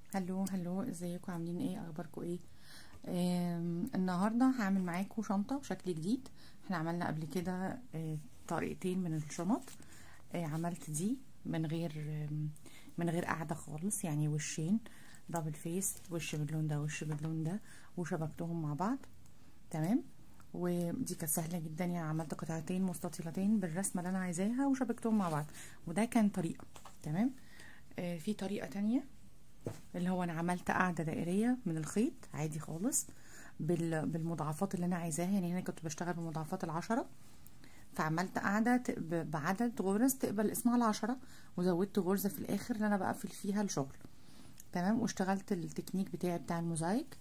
هلو هلو ازيكم عاملين ايه اخباركم ايه آم، النهارده هعمل معاكم شنطه بشكل جديد احنا عملنا قبل كده آه، طريقتين من الشنط آه، عملت دي من غير آم، من غير قاعده خالص يعني وشين دبل فيس وش باللون ده وش باللون ده وشبكتهم مع بعض تمام ودي كانت سهله جدا يعني عملت قطعتين مستطيلتين بالرسمه اللي انا عايزاها وشبكتهم مع بعض وده كان طريقه تمام آه، في طريقه تانية اللي هو انا عملت قاعده دائريه من الخيط عادي خالص بال- بالمضاعفات اللي انا عايزاها يعني هنا كنت بشتغل بمضاعفات العشرة فعملت قاعده ت- ب- بعدد غرز تقبل اسمها العشرة وزودت غرزه في الاخر اللي انا بقفل فيها الشغل تمام واشتغلت التكنيك بتاعي بتاع الموزايك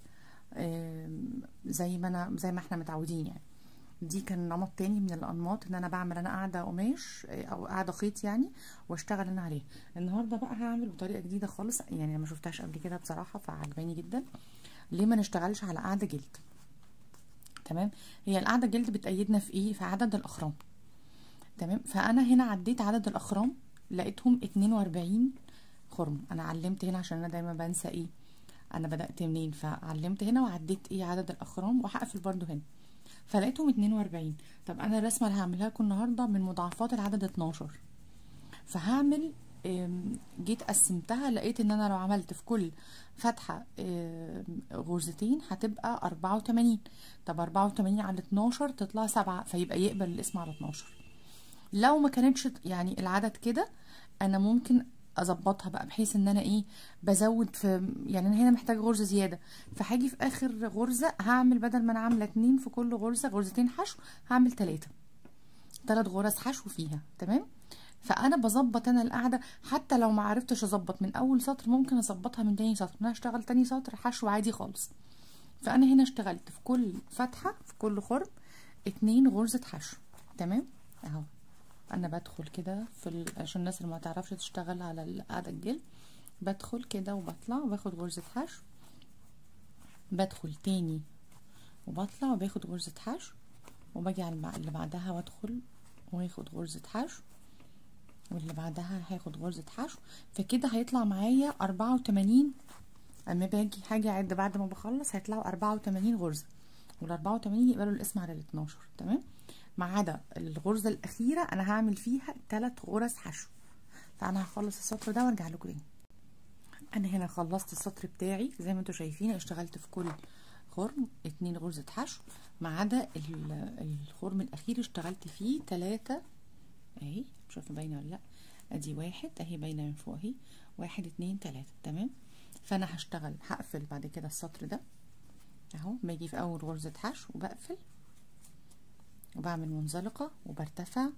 آم، زي ما انا زي ما احنا متعودين يعني دي كان نمط تاني من الانماط ان انا بعمل انا قاعده قماش آه، او قاعده خيط يعني واشتغل انا عليها النهارده بقى هعمل بطريقه جديده خالص يعني انا ما شفتهاش قبل كده بصراحه فعجباني جدا ليه ما نشتغلش على قاعده جلد تمام هي القاعده جلد بتأيدنا في ايه في عدد الاخرام تمام فانا هنا عديت عدد الاخرام لقيتهم 42 خرم انا علمت هنا عشان انا دايما بنسى ايه انا بدأت منين فعلمت هنا وعديت ايه عدد الاخرام وهقفل برضو هنا فلقيتهم 42 طب انا الرسمه اللي هعملها لكم النهارده من مضاعفات العدد 12 فهعمل آم، جيت قسمتها لقيت ان انا لو عملت في كل فتحه آم، غرزتين هتبقى 84 طب 84 على 12 تطلع 7 فيبقى يقبل الاسم على 12 لو ما كانتش يعني العدد كده انا ممكن اظبطها بقى بحيث ان انا ايه بزود في يعني انا هنا محتاجه غرزه زياده فهاجي في اخر غرزه هعمل بدل ما انا عامله اتنين في كل غرزه غرزتين حشو هعمل تلاتة تلات غرز حشو فيها تمام فانا بظبط انا القاعده حتى لو ما عرفتش اظبط من اول سطر ممكن اظبطها من تاني سطر انا هشتغل تاني سطر حشو عادي خالص فانا هنا اشتغلت في كل فتحه في كل خرم اتنين غرزه حشو تمام اهو انا بدخل كده في ال... عشان الناس اللي ما تعرفش تشتغل على القاعده الجلد بدخل كده وبطلع وباخد غرزه حشو بدخل تاني وبطلع وباخد غرزه حشو وباجي على الب- اللي بعدها وادخل واخد غرزه حشو واللي بعدها هاخد غرزه حشو فكده هيطلع معايا أربعة وتمانين اما باجي حاجه اعد بعد ما بخلص هيطلعوا أربعة وتمانين غرزه وال 84 يقبلوا الاسم على ال 12 تمام ما عدا الغرزه الاخيره انا هعمل فيها ثلاث غرز حشو فانا هخلص السطر ده وارجع لكم تاني انا هنا خلصت السطر بتاعي زي ما انتم شايفين اشتغلت في كل خرم اتنين غرزه حشو ما عدا ال- الخرم الاخير اشتغلت فيه ثلاثة اهي مش عارفه باينه ولا لا ادي واحد اهي باينه من فوق اهي واحد اتنين تلاته تمام فانا هشتغل هقفل بعد كده السطر ده اهو باجي في اول غرزه حشو وبقفل وبعمل منزلقه وبرتفع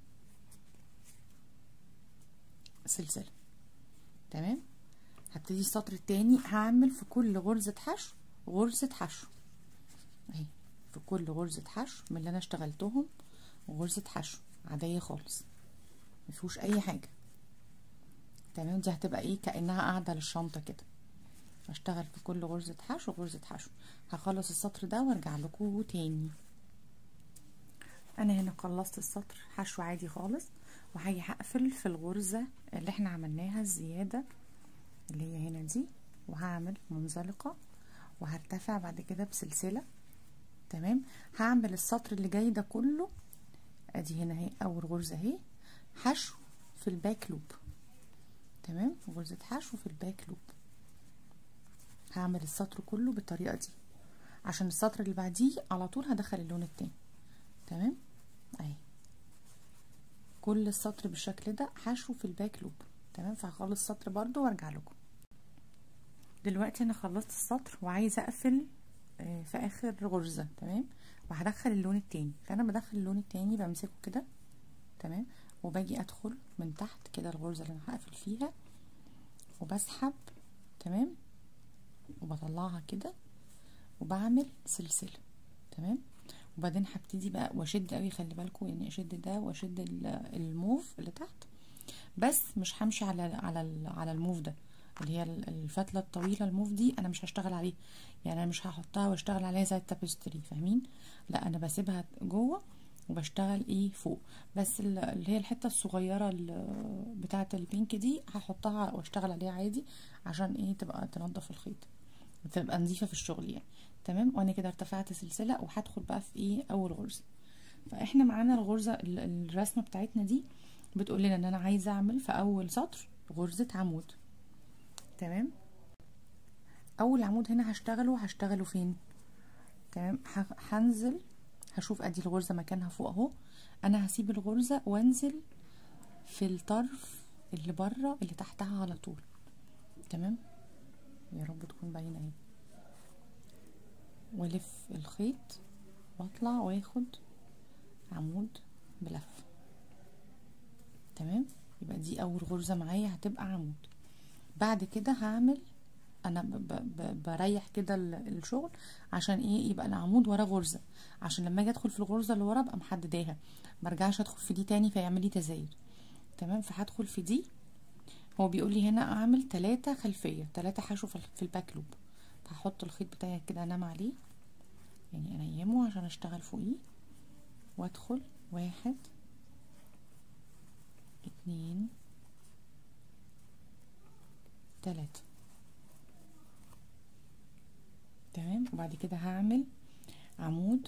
سلسله تمام هبتدي السطر التاني هعمل في كل غرزه حشو غرزه حشو اهي في كل غرزه حشو من اللي انا اشتغلتهم غرزه حشو عاديه خالص مفيهوش اي حاجه تمام دي هتبقى ايه كانها قاعده للشنطه كده هشتغل في كل غرزه حشو غرزه حشو هخلص السطر ده وارجع لكم تاني انا هنا خلصت السطر حشو عادي خالص وهاجي هقفل في الغرزه اللي احنا عملناها الزياده اللي هي هنا دي وهعمل منزلقه وهرتفع بعد كده بسلسله تمام هعمل السطر اللي جاي ده كله ادي هنا اهي اول غرزه اهي حشو في الباك لوب تمام غرزه حشو في الباك لوب هعمل السطر كله بالطريقه دي عشان السطر اللي بعديه على طول هدخل اللون التاني تمام اهي كل السطر بالشكل ده حشو في الباك لوب تمام فهخلص السطر برضو وارجع لكم دلوقتي انا خلصت السطر وعايزه اقفل آه، في اخر غرزه تمام وهدخل اللون التاني فانا بدخل اللون التاني بمسكه كده تمام وباجي ادخل من تحت كده الغرزه اللي انا هقفل فيها وبسحب تمام وبطلعها كده وبعمل سلسله تمام وبعدين هبتدي بقى واشد قوي خلي بالكم يعني اشد ده واشد ال- الموف اللي تحت بس مش همشي على على ال- على الموف ده اللي هي ال- الفتله الطويله الموف دي انا مش هشتغل عليه يعني انا مش هحطها واشتغل عليها زي التابستري فاهمين لا انا بسيبها جوه وبشتغل ايه فوق بس ال- اللي هي الحته الصغيره ال- بتاعه البينك دي هحطها واشتغل عليها عادي عشان ايه تبقى تنضف الخيط تبقى نظيفه في الشغل يعني تمام وانا كده ارتفعت سلسله وهدخل بقى في ايه اول غرزه فاحنا معانا الغرزه ال- الرسمه بتاعتنا دي بتقول لنا ان انا عايزه اعمل في اول سطر غرزه عمود تمام اول عمود هنا هشتغله هشتغله فين تمام ه- هنزل هشوف ادي الغرزه مكانها فوق اهو انا هسيب الغرزه وانزل في الطرف اللي بره اللي تحتها على طول تمام يا رب تكون باينه اهي والف الخيط واطلع واخد عمود بلف تمام يبقى دي اول غرزه معايا هتبقى عمود بعد كده هعمل انا ب ب ب بريح كده ال- الشغل عشان ايه يبقى العمود وراه غرزه عشان لما اجي ادخل في الغرزه اللي ورا ابقى محدداها مرجعش ادخل في دي تاني فيعمل لي تزايد تمام فهدخل في دي هو بيقول لي هنا اعمل ثلاثة خلفيه ثلاثة حشو في ال- في الباك لوب هحط الخيط بتاعي كده انام عليه يعني انيمه عشان اشتغل فوقيه وادخل واحد اتنين تلاتة تمام وبعد كده هعمل عمود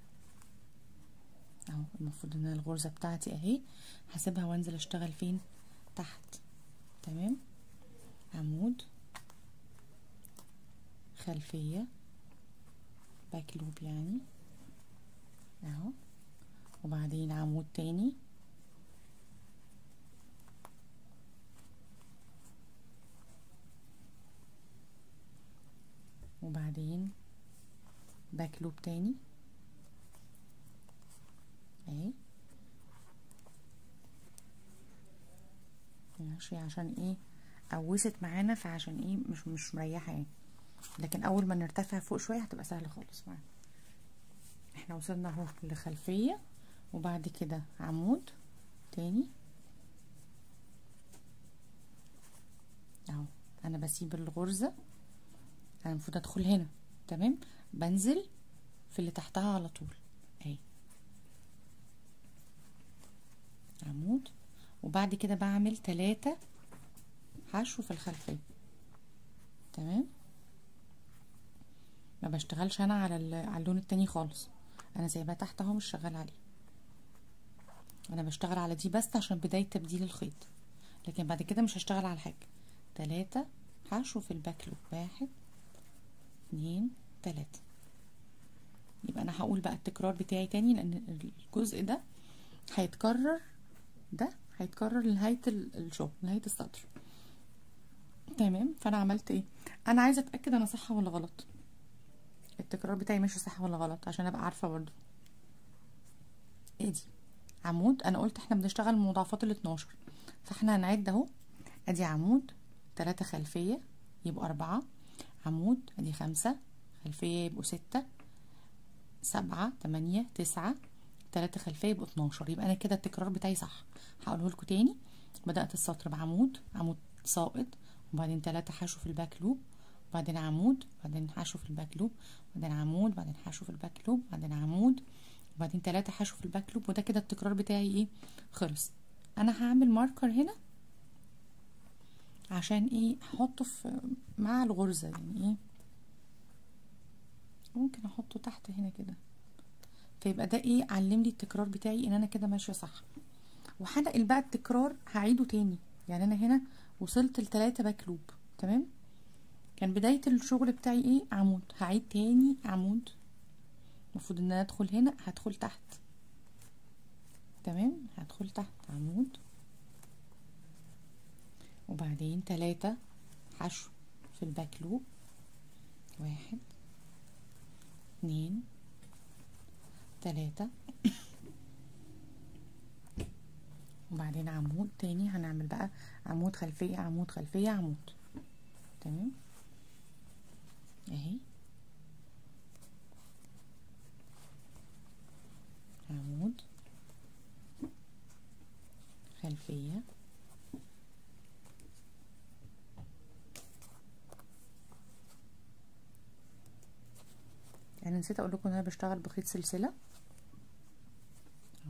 اهو المفروض ان الغرزة بتاعتي اهي هسيبها وانزل اشتغل فين تحت تمام عمود خلفية باك لوب يعني اهو وبعدين عمود تاني وبعدين باك لوب تاني اهي ماشي عشان ايه قوست معانا فعشان ايه مش مش مريحه يعني لكن اول ما نرتفع فوق شويه هتبقى سهله خالص معانا احنا وصلنا اهو لخلفيه وبعد كده عمود تاني اهو انا بسيب الغرزه انا المفروض ادخل هنا تمام بنزل في اللي تحتها على طول اهي عمود وبعد كده بعمل تلاتة حشو في الخلفية تمام ما بشتغلش انا على على اللون التاني خالص انا سايباه تحت اهو مش شغال عليه انا بشتغل على دي بس عشان بداية تبديل الخيط لكن بعد كده مش هشتغل على حاجة تلاتة حشو في الباك لوب واحد اتنين تلاتة يبقى انا هقول بقى التكرار بتاعي تاني لان الجزء ده هيتكرر ده هيتكرر لنهاية الشغل نهاية السطر تمام فانا عملت ايه انا عايزه اتاكد انا صح ولا غلط التكرار بتاعي ماشي صح ولا غلط عشان ابقى عارفه برضو ادي عمود انا قلت احنا بنشتغل مضاعفات ال 12 فاحنا هنعد اهو ادي عمود تلاتة خلفيه يبقوا أربعة عمود ادي خمسة خلفيه يبقوا ستة سبعة تمانية تسعة تلاتة خلفيه يبقوا 12 يبقى انا كده التكرار بتاعي صح هقوله لكم تاني بدات السطر بعمود عمود ساقط وبعدين تلاتة حشو في الباك لوب وبعدين عمود وبعدين حشو في الباك لوب وبعدين عمود وبعدين حشو في الباك لوب وبعدين عمود وبعدين تلاتة حشو في الباك لوب وده كده التكرار بتاعي ايه خلص انا هعمل ماركر هنا عشان ايه احطه في مع الغرزة يعني ايه ممكن احطه تحت هنا كده فيبقى ده ايه علم لي التكرار بتاعي ان انا كده ماشيه صح وهنقل بقى التكرار هعيده تاني يعني انا هنا وصلت لتلاتة باك لوب تمام كان بداية الشغل بتاعي ايه عمود هعيد تاني عمود المفروض ان انا ادخل هنا هدخل تحت تمام هدخل تحت عمود وبعدين تلاتة حشو في الباك لوب واحد اتنين تلاتة وبعدين عمود تاني هنعمل بقى عمود خلفية عمود خلفية عمود تمام اهي عمود خلفية يعني نسيت اقول لكم ان انا بشتغل بخيط سلسلة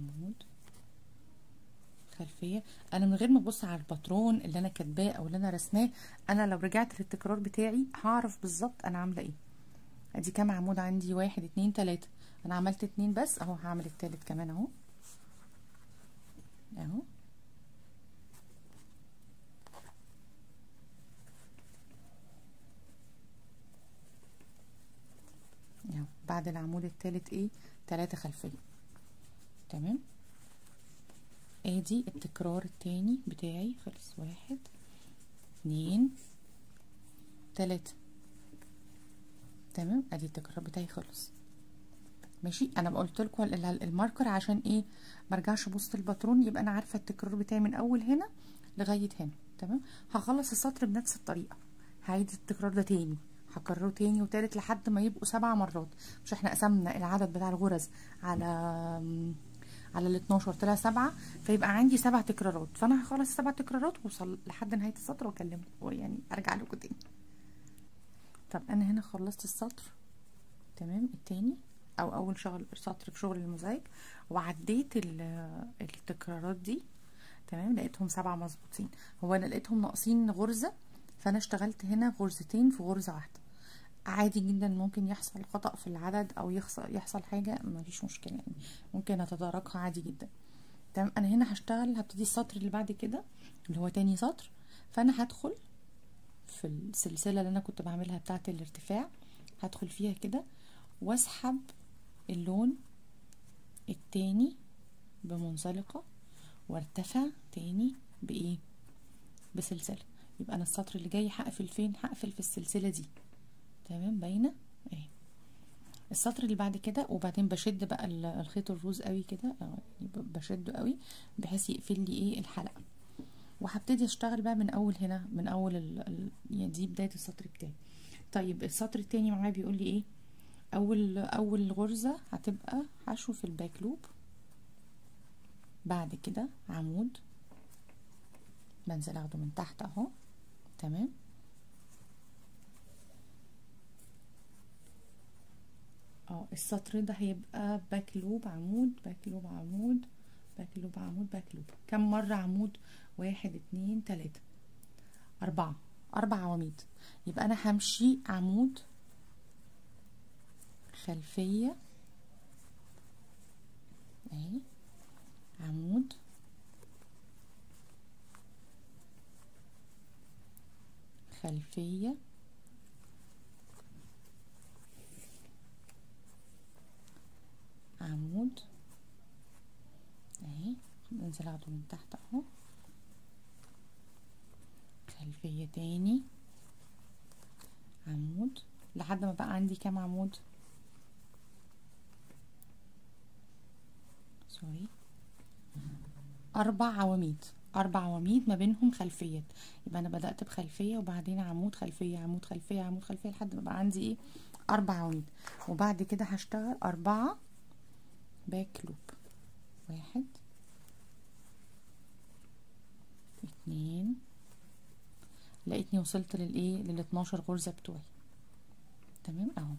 خلفيه انا من غير ما ابص على الباترون اللي انا كاتباه او اللي انا رسماه انا لو رجعت للتكرار بتاعي هعرف بالظبط انا عامله ايه ادي كام عمود عندي واحد اتنين تلاته انا عملت اتنين بس اهو هعمل التالت كمان اهو اهو اهو بعد العمود التالت ايه تلاتة خلفية تمام ادي التكرار التاني بتاعي خلص واحد اتنين تلاتة تمام ادي التكرار بتاعي خلص ماشي انا قلت لكم الماركر عشان ايه مرجعش ابص الباترون يبقى انا عارفه التكرار بتاعي من اول هنا لغايه هنا تمام هخلص السطر بنفس الطريقه هعيد التكرار ده تاني هكرره تاني وتالت لحد ما يبقوا سبع مرات مش احنا قسمنا العدد بتاع الغرز على على ال 12 طلع سبعة فيبقى عندي سبع تكرارات فانا هخلص السبع تكرارات واوصل لحد نهايه السطر واكلمكم يعني ارجع لكم تاني طب انا هنا خلصت السطر تمام التاني او اول شغل سطر في شغل الموزايك وعديت التكرارات دي تمام لقيتهم سبعة مظبوطين هو انا لقيتهم ناقصين غرزة فانا اشتغلت هنا غرزتين في غرزة واحدة عادي جدا ممكن يحصل خطأ في العدد او يحصل يحصل حاجة مفيش مشكلة يعني ممكن اتداركها عادي جدا تمام انا هنا هشتغل هبتدي السطر اللي بعد كده اللي هو تاني سطر فانا هدخل في السلسلة اللي انا كنت بعملها بتاعة الارتفاع هدخل فيها كده واسحب اللون التاني بمنزلقة وارتفع تاني بايه بسلسلة يبقى انا السطر اللي جاي هقفل فين هقفل في السلسلة دي تمام باينة اهي السطر اللي بعد كده وبعدين بشد بقى الخيط الروز قوي كده بشده قوي بحيث يقفل لي ايه الحلقة وهبتدي اشتغل بقى من اول هنا من اول ال... ال... يعني دي بداية السطر بتاعي طيب السطر التاني معايا بيقول لي ايه اول اول غرزة هتبقى حشو في الباك لوب بعد كده عمود بنزل اخده من تحت اهو تمام اه السطر ده هيبقى باك لوب عمود باك لوب عمود باك لوب عمود باك لوب كم مرة عمود واحد اتنين تلاتة اربعة اربع عواميد يبقى انا همشي عمود خلفية اهي عمود خلفية عمود اهي بنزل اخده من تحت اهو خلفية تاني عمود لحد ما بقى عندي كام عمود سوري اربع عواميد اربع عواميد ما بينهم خلفيات يبقى انا بدات بخلفيه وبعدين عمود خلفيه عمود خلفيه عمود خلفيه لحد ما بقى عندي ايه اربع عواميد وبعد كده هشتغل اربعه باك لوب واحد اتنين لقيتني وصلت للايه لل 12 غرزه بتوعي تمام اهو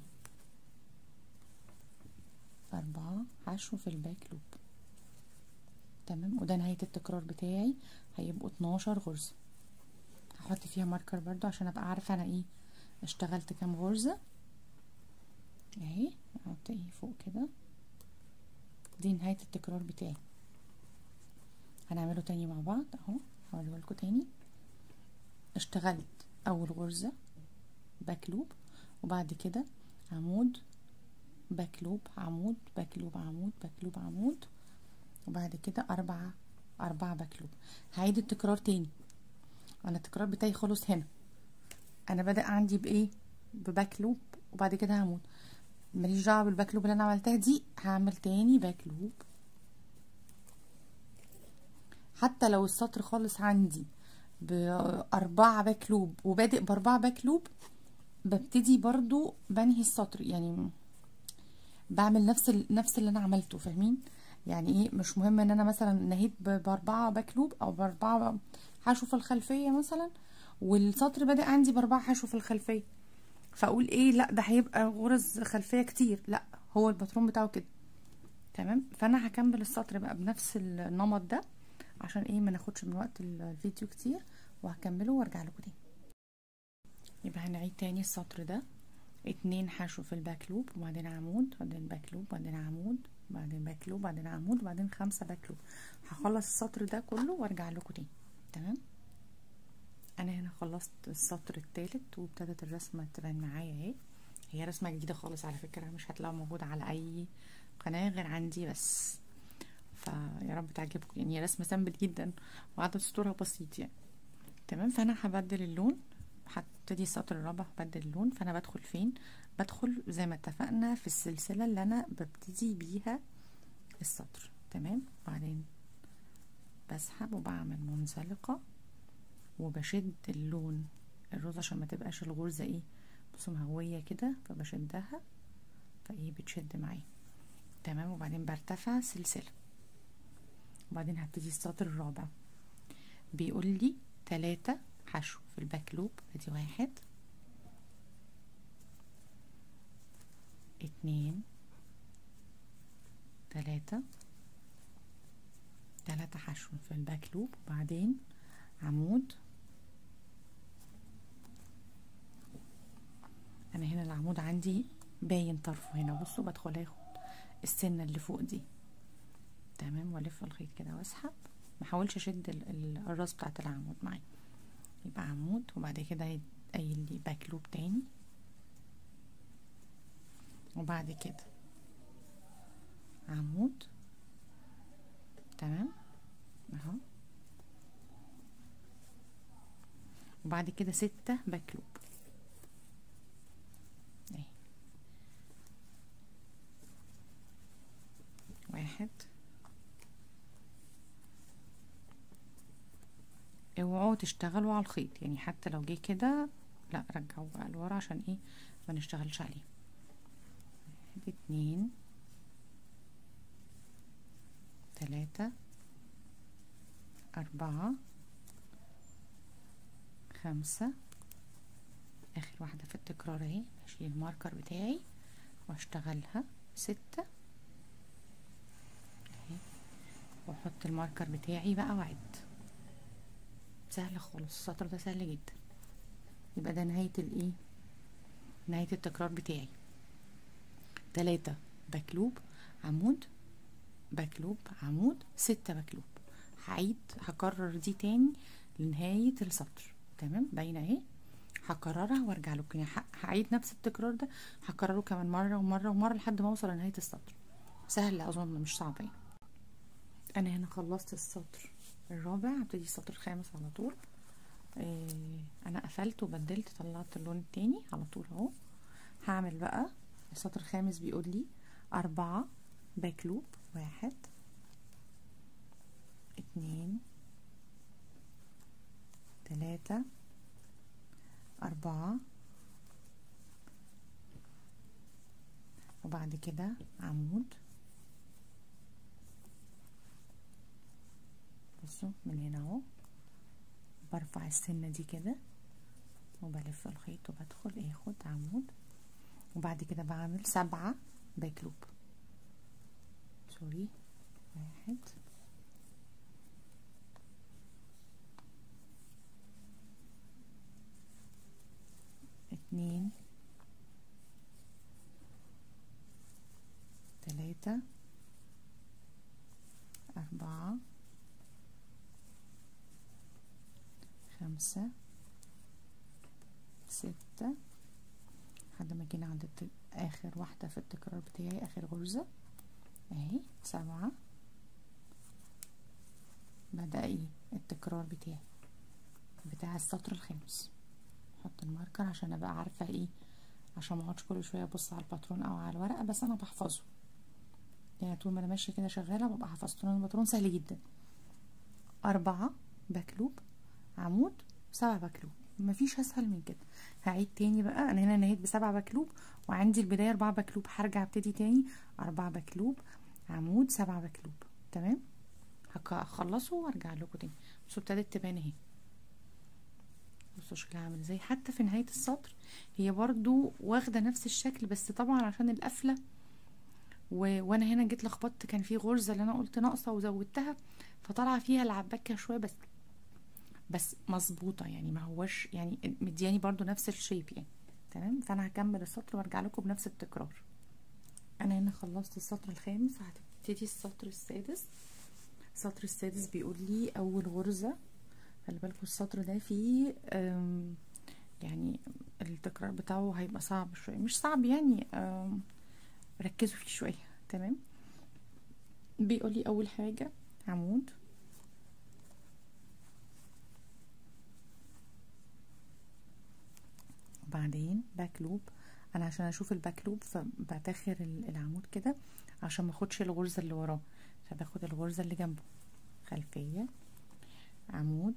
أربعة حشو في الباك لوب تمام وده نهاية التكرار بتاعي هيبقوا 12 غرزة هحط فيها ماركر برضو عشان ابقى عارفة انا ايه اشتغلت كام غرزة اهي احط ايه فوق كده دي نهاية التكرار بتاعي هنعمله تاني مع بعض اهو هوريه لكم تاني اشتغلت اول غرزة باك لوب وبعد كده عمود باك لوب عمود باك لوب عمود باك لوب عمود وبعد كده أربعة أربعة باك لوب هعيد التكرار تاني أنا التكرار بتاعي خلص هنا أنا بدأ عندي بإيه بباك لوب وبعد كده عمود ماليش دعوة بالباك لوب اللي أنا عملتها دي هعمل تاني باك لوب حتى لو السطر خالص عندي بأربعة باك لوب وبادئ بأربعة باك لوب ببتدي برضو بنهي السطر يعني بعمل نفس ال... نفس اللي انا عملته فاهمين يعني ايه مش مهم ان انا مثلا نهيت باربعه باك لوب او باربعه حشو في الخلفيه مثلا والسطر بادئ عندي باربعه حشو في الخلفيه فاقول ايه لا ده هيبقى غرز خلفيه كتير لا هو الباترون بتاعه كده تمام فانا هكمل السطر بقى بنفس النمط ده عشان ايه ما ناخدش من وقت الفيديو كتير وهكمله وارجع لكم تاني يبقى هنعيد تاني السطر ده اتنين حشو في الباك لوب وبعدين عمود وبعدين باك لوب وبعدين عمود وبعدين باك لوب وبعدين عمود وبعدين خمسة باك لوب هخلص السطر ده كله وارجع لكم تاني تمام انا هنا خلصت السطر التالت وابتدت الرسمة تبان معايا اهي هي رسمة جديدة خالص على فكرة مش هتلاقوها موجودة على اي قناة غير عندي بس فيا رب تعجبكم يعني رسمة سامبل جدا وعدد سطورها بسيط يعني تمام فانا هبدل اللون هبتدي السطر الرابع هبدل اللون فانا بدخل فين بدخل زي ما اتفقنا في السلسلة اللي انا ببتدي بيها السطر تمام بعدين بسحب وبعمل منزلقة وبشد اللون الروز عشان ما تبقاش الغرزة ايه بصوا مهوية كده فبشدها فايه بتشد معايا تمام وبعدين برتفع سلسلة وبعدين هبتدي السطر الرابع بيقول لي تلاتة حشو في الباك لوب ادي واحد اتنين تلاتة تلاتة حشو في الباك لوب وبعدين عمود انا هنا العمود عندي باين طرفه هنا بصوا بدخل اخد السنة اللي فوق دي تمام والف الخيط كده واسحب محاولش اشد الراس بتاعت العمود معايا يبقى عمود وبعد كده قايل لي باك لوب تاني وبعد كده عمود تمام اهو وبعد كده ستة باك لوب اهي واحد اوعوا تشتغلوا على الخيط يعني حتى لو جه كده لا رجعوا بقى لورا عشان ايه ما نشتغلش عليه واحد اتنين تلاتة أربعة خمسة آخر واحدة في التكرار اهي هشيل الماركر بتاعي واشتغلها ستة اهي واحط الماركر بتاعي بقى واعد سهل خالص السطر ده سهل جدا يبقى ده نهاية الايه نهاية التكرار بتاعي تلاتة باكلوب عمود باكلوب عمود ستة باكلوب هعيد هكرر دي تاني لنهاية السطر تمام باينة اهي هكررها وارجع لكم يعني هعيد نفس التكرار ده هكرره كمان مرة ومرة ومرة لحد ما اوصل لنهاية السطر سهل اظن مش صعب يعني انا هنا خلصت السطر الرابع هبتدي السطر الخامس على طول إيه انا قفلت وبدلت طلعت اللون التاني على طول اهو هعمل بقى السطر الخامس بيقول لي أربعة باك لوب واحد اتنين تلاتة أربعة وبعد كده عمود بصوا من هنا اهو برفع السنة دي كده وبلف الخيط وبدخل اخد عمود وبعد كده بعمل سبعة باك لوب سوري واحد اتنين تلاتة أربعة خمسة ستة لحد ما جينا عند آخر واحدة في التكرار بتاعي آخر غرزة اهي سبعة بدأ ايه التكرار بتاعي بتاع السطر الخامس احط الماركر عشان ابقى عارفة ايه عشان ما اقعدش كل شوية ابص على الباترون او على الورقة بس انا بحفظه يعني طول ما انا ماشية كده شغالة ببقى حفظت لون الباترون سهل جدا أربعة باكلوب عمود سبعة باكلوب مفيش اسهل من كده هعيد تاني بقى انا هنا نهيت بسبعة باكلوب وعندي البداية اربعة باكلوب هرجع ابتدي تاني اربعة باكلوب عمود سبعة باكلوب تمام هخلصه وارجع لكم تاني بصوا ابتدت تبان اهي بصوا شكلها عامل ازاي حتى في نهاية السطر هي برضو واخدة نفس الشكل بس طبعا عشان القفلة و... وانا هنا جيت لخبطت كان في غرزه اللي انا قلت ناقصه وزودتها فطلع فيها العباكه شويه بس بس مظبوطه يعني ما هوش يعني مدياني برضو نفس الشيب يعني تمام فانا هكمل السطر وارجع لكم بنفس التكرار انا هنا خلصت السطر الخامس هتبتدي السطر السادس السطر السادس بيقول لي اول غرزه خلي بالكم السطر ده فيه يعني التكرار بتاعه هيبقى صعب شويه مش صعب يعني ركزوا فيه شويه تمام بيقول لي اول حاجه عمود وبعدين باك لوب انا عشان اشوف الباك لوب فبتاخر العمود كده عشان ما اخدش الغرزه اللي وراه فباخد الغرزه اللي جنبه خلفيه عمود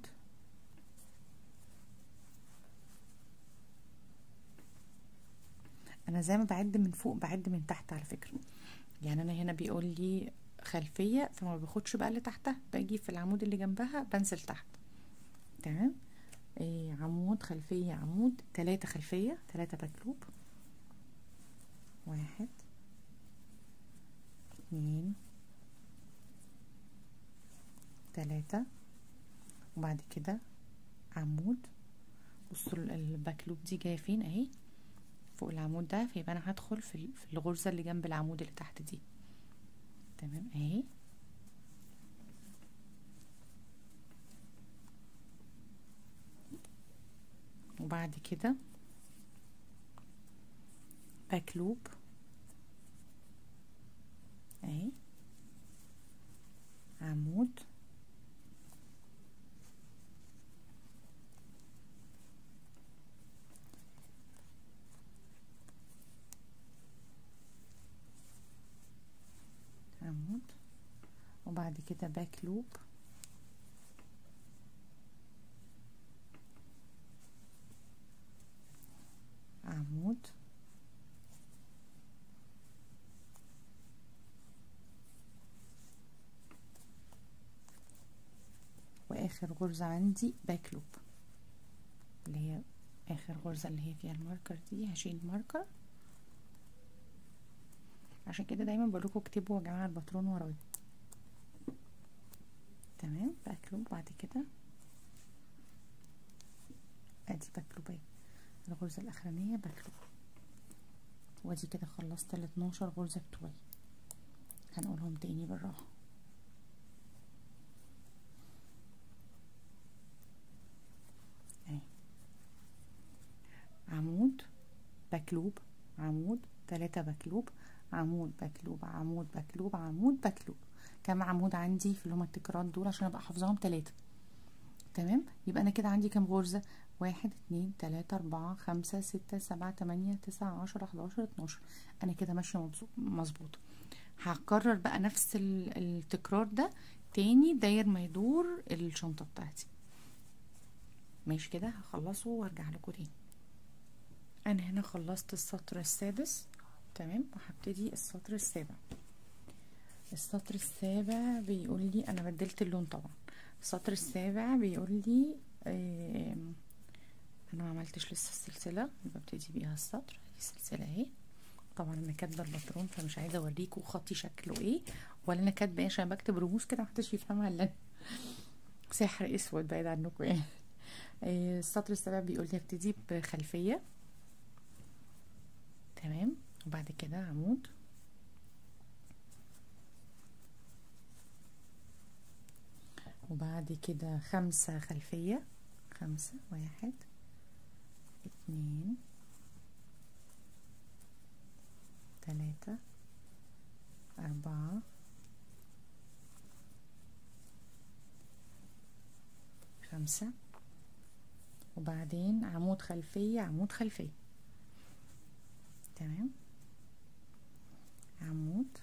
انا زي ما بعد من فوق بعد من تحت على فكره يعني انا هنا بيقول لي خلفيه فما باخدش بقى اللي تحتها باجي في العمود اللي جنبها بنزل تحت تمام إيه عمود خلفيه عمود تلاتة خلفيه تلاتة باكلوب واحد اتنين تلاتة وبعد كده عمود بصوا الباكلوب دي جايه فين اهي فوق العمود ده فيبقى انا هدخل في في الغرزه اللي جنب العمود اللي تحت دي تمام اهي وبعد كده باك لوب اهي عمود عمود وبعد كده باك لوب عمود واخر غرزة عندي باك لوب اللي هي اخر غرزة اللي هي فيها الماركر دي هشيل الماركر عشان كده دايما بقولكوا اكتبوا يا جماعة الباترون ورايا تمام باك لوب بعد كده ادي باك لوب اهي الغرزة الاخرانية باك لوب وادي كده خلصت ال 12 غرزة بتوعي هنقولهم تاني بالراحة اهي عمود باكلوب عمود تلاتة باكلوب عمود باكلوب عمود باكلوب عمود باكلوب كام عمود عندي في اللي هما التكرار دول عشان ابقى حافظاهم تلاتة تمام يبقى انا كده عندي كام غرزة واحد اتنين تلاتة اربعة خمسة ستة سبعة تمانية تسعة عشرة حداشر اتناشر انا كده ماشية مظبوط هكرر بقى نفس التكرار ده تاني داير ما يدور الشنطة بتاعتي ماشي كده هخلصه وارجع لكم تاني انا هنا خلصت السطر السادس تمام وهبتدي السطر السابع السطر السابع بيقول لي انا بدلت اللون طبعا السطر السابع بيقول لي آه انا ما عملتش لسه السلسله ببتدي بيها السطر دي السلسله اهي طبعا انا كاتبه الباترون فمش عايزه اوريكم خطي شكله ايه ولا انا كاتبه ايه عشان بكتب رموز كده محدش يفهمها الا سحر اسود بعيد عنكم يعني آه السطر السابع بيقول لي ابتدي بخلفيه تمام وبعد كده عمود وبعد كده خمسة خلفية خمسة واحد اتنين تلاتة أربعة خمسة وبعدين عمود خلفية عمود خلفية تمام عمود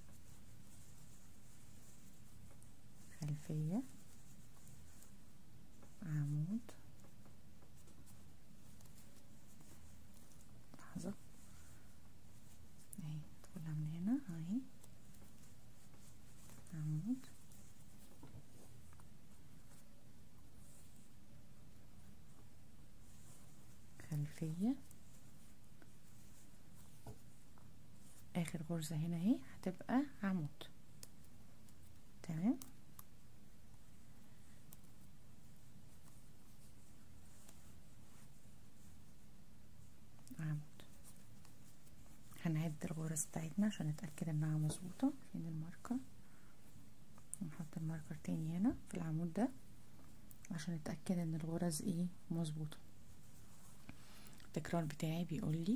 خلفية عمود لحظة اهي تدخلها من هنا اهي عمود خلفية اخر غرزة هنا اهي هتبقى عمود تمام عمود هنعد الغرز بتاعتنا عشان نتأكد انها مظبوطة فين الماركر نحط الماركر تاني هنا في العمود ده عشان نتأكد ان الغرز ايه مظبوطة التكرار بتاعي بيقول لي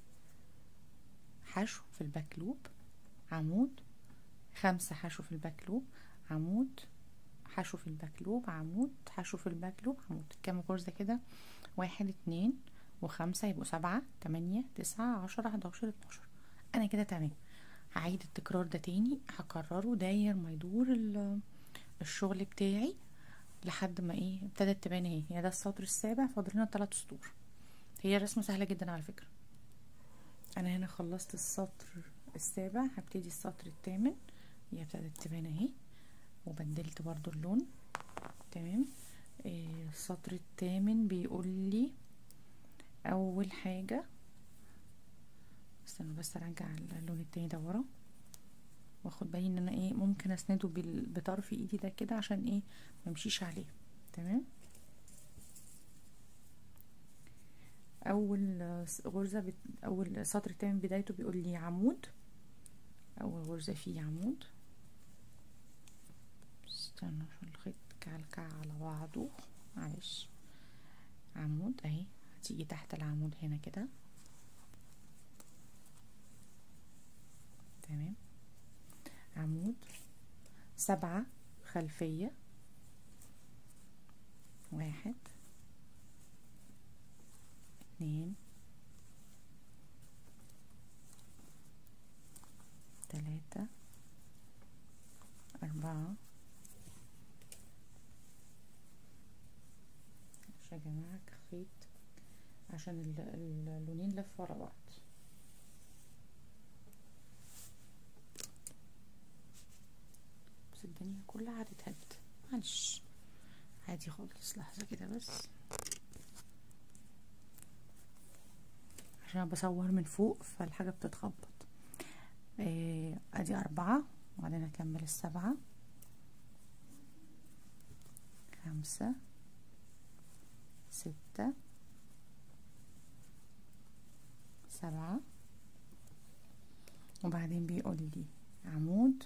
حشو في الباك لوب عمود خمسة حشو في الباك لوب عمود حشو في الباك لوب عمود حشو في الباك لوب عمود كام غرزة كده واحد اتنين وخمسة يبقوا سبعة تمانية تسعة عشرة حداشر اتناشر انا كده تمام هعيد التكرار ده تاني هكرره داير ما يدور الشغل بتاعي لحد ما ايه ابتدت تبان اهي هي ده السطر السابع فاضل لنا تلات سطور هي رسمة سهلة جدا على فكرة انا هنا خلصت السطر السابع هبتدي السطر الثامن هي ابتدت تبان اهي وبدلت برضو اللون تمام إيه السطر الثامن بيقول لي اول حاجة استنى بس ارجع اللون التاني ده ورا واخد بالي ان انا ايه ممكن اسنده بطرف ايدي ده كده عشان ايه ممشيش عليه تمام اول غرزة بت... اول سطر تاني بدايته بيقول لي عمود اول غرزة فيه عمود استنى عشان الخيط كعلكع على بعضه معلش عمود اهي هتيجي تحت العمود هنا كده تمام عمود سبعة خلفية واحد اتنين تلاتة أربعة يا جماعة خيط عشان اللونين لف ورا بعض بس الدنيا كلها هتتهد معلش عادي خالص لحظة كده بس عشان بصور من فوق فالحاجة بتتخبط إيه ادي اربعة وبعدين اكمل السبعة خمسة ستة سبعة وبعدين بيقول لي عمود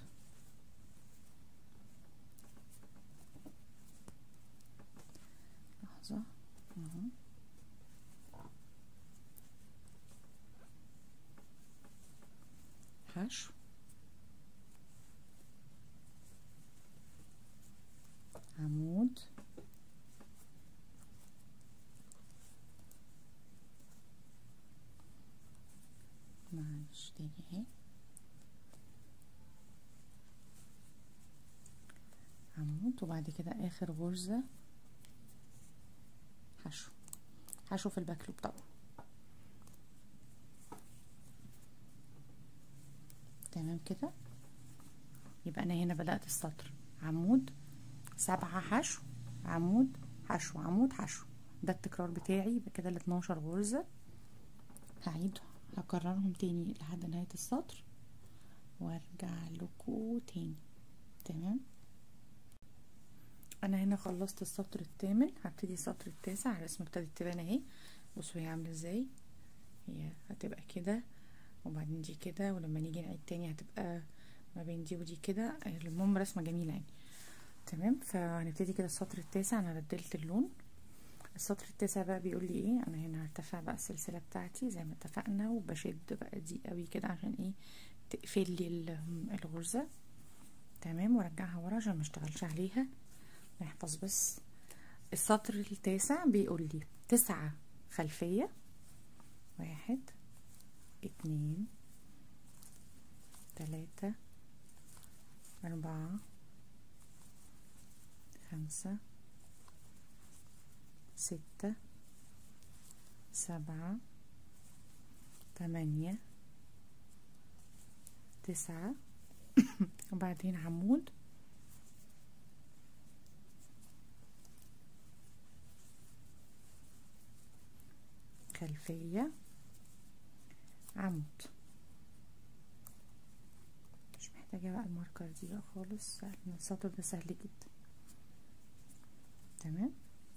لحظة اهو حشو عمود معلش تاني اهي عمود وبعد كده اخر غرزة حشو حشو في الباكلوب طبعا تمام كده يبقى انا هنا بدأت السطر عمود سبعة حشو عمود حشو عمود حشو ده التكرار بتاعي يبقى كده ال 12 غرزة هعيد هكررهم تاني لحد نهاية السطر وارجع لكم تاني تمام انا هنا خلصت السطر الثامن هبتدي السطر التاسع الرسمه ابتدت تبان اهي بصوا هي عامله ازاي هي هتبقى كده وبعدين دي كده ولما نيجي نعيد تاني هتبقى ما بين دي ودي كده المهم رسمه جميله يعني تمام فهنبتدي كده السطر التاسع انا بدلت اللون السطر التاسع بقى بيقول لي ايه انا هنا هرتفع بقى السلسله بتاعتي زي ما اتفقنا وبشد بقى دي قوي كده عشان ايه تقفل لي الغرزه تمام وارجعها ورا عشان ما اشتغلش عليها نحفظ بس السطر التاسع بيقول لي تسعة خلفية واحد اتنين تلاتة أربعة خمسة ستة سبعة تمانية تسعة وبعدين عمود خلفية عمود محتاجة بقى الماركر دي بقى خالص لأن السطر ده سهل جدا تمام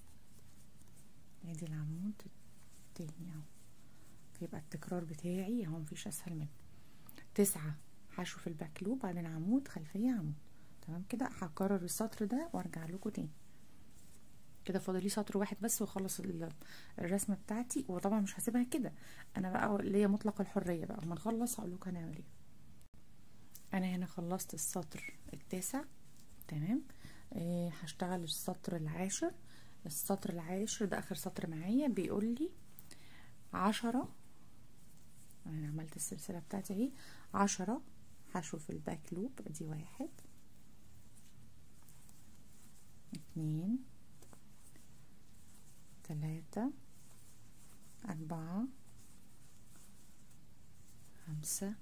ادي العمود التاني اهو فيبقى التكرار بتاعي اهو مفيش اسهل منه تسعة حشو في الباك لوب بعدين عمود خلفية عمود تمام كده هكرر السطر ده وارجع لكم تاني كده فاضلي سطر واحد بس واخلص الرسمه بتاعتي وطبعا مش هسيبها كده انا بقى ليا مطلق الحريه بقى اما نخلص هقول لكم هنعمل ايه انا هنا خلصت السطر التاسع تمام آه هشتغل السطر العاشر السطر العاشر ده اخر سطر معايا بيقول لي عشرة انا عملت السلسله بتاعتي اهي عشرة حشو في الباك لوب دي واحد اتنين تلاتة أربعة خمسة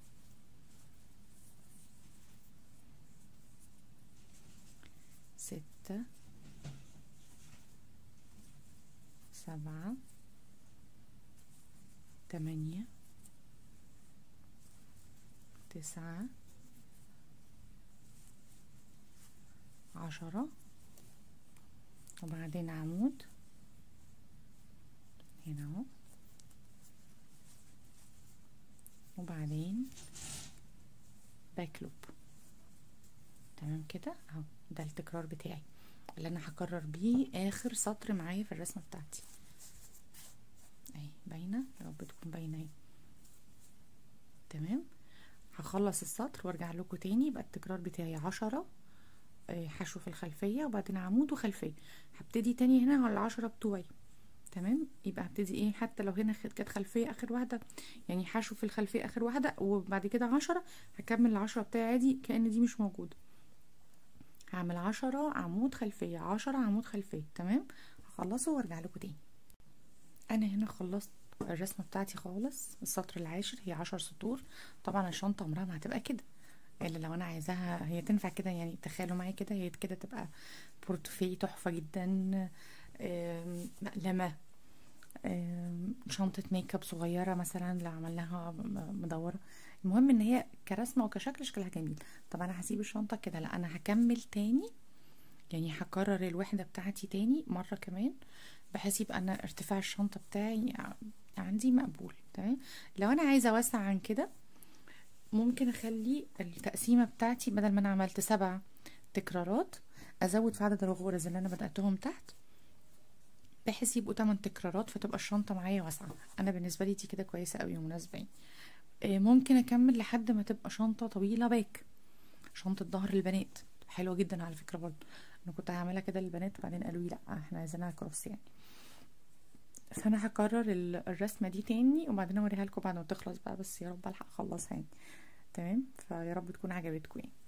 ستة سبعة تمانية تسعة عشرة وبعدين عمود هنا اهو وبعدين باك لوب تمام كده اهو ده التكرار بتاعي اللي انا هكرر بيه اخر سطر معايا في الرسمه بتاعتي اهي باينه يا رب تكون باينه اهي تمام هخلص السطر وارجع لكم تاني يبقى التكرار بتاعي عشرة حشو في الخلفيه وبعدين عمود وخلفيه هبتدي تاني هنا على العشرة بتوعي تمام يبقى هبتدي ايه حتى لو هنا كانت خلفيه اخر واحده يعني حشو في الخلفيه اخر واحده وبعد كده عشرة هكمل العشرة بتاعي عادي كأن دي مش موجوده هعمل عشرة عمود خلفيه عشرة عمود خلفيه تمام هخلصه وارجع لكم تاني انا هنا خلصت الرسمه بتاعتي خالص السطر العاشر هي عشر سطور طبعا الشنطه عمرها ما هتبقى كده الا لو انا عايزاها هي تنفع كده يعني تخيلوا معايا كده هي كده تبقى بورتفيه تحفه جدا مقلمه شنطة ميك اب صغيرة مثلا لو عملناها مدورة المهم ان هي كرسمة وكشكل شكلها جميل طب انا هسيب الشنطة كده لا انا هكمل تاني يعني هكرر الوحدة بتاعتي تاني مرة كمان بحيث يبقى انا ارتفاع الشنطة بتاعي عندي مقبول تمام لو انا عايزة اوسع عن كده ممكن اخلي التقسيمة بتاعتي بدل ما انا عملت سبع تكرارات ازود في عدد الغرز اللي انا بدأتهم تحت بحيث يبقوا 8 تكرارات فتبقى الشنطة معايا واسعة انا بالنسبة لي دي كده كويسة قوي ومناسبة يعني ممكن اكمل لحد ما تبقى شنطة طويلة باك شنطة ظهر البنات حلوة جدا على فكرة برضه انا كنت هعملها كده للبنات وبعدين قالوا لي لا احنا عايزينها كروس يعني فانا هكرر الرسمة دي تاني وبعدين اوريها لكم بعد ما تخلص بقى بس يا رب الحق اخلصها يعني تمام فيا رب تكون عجبتكم يعني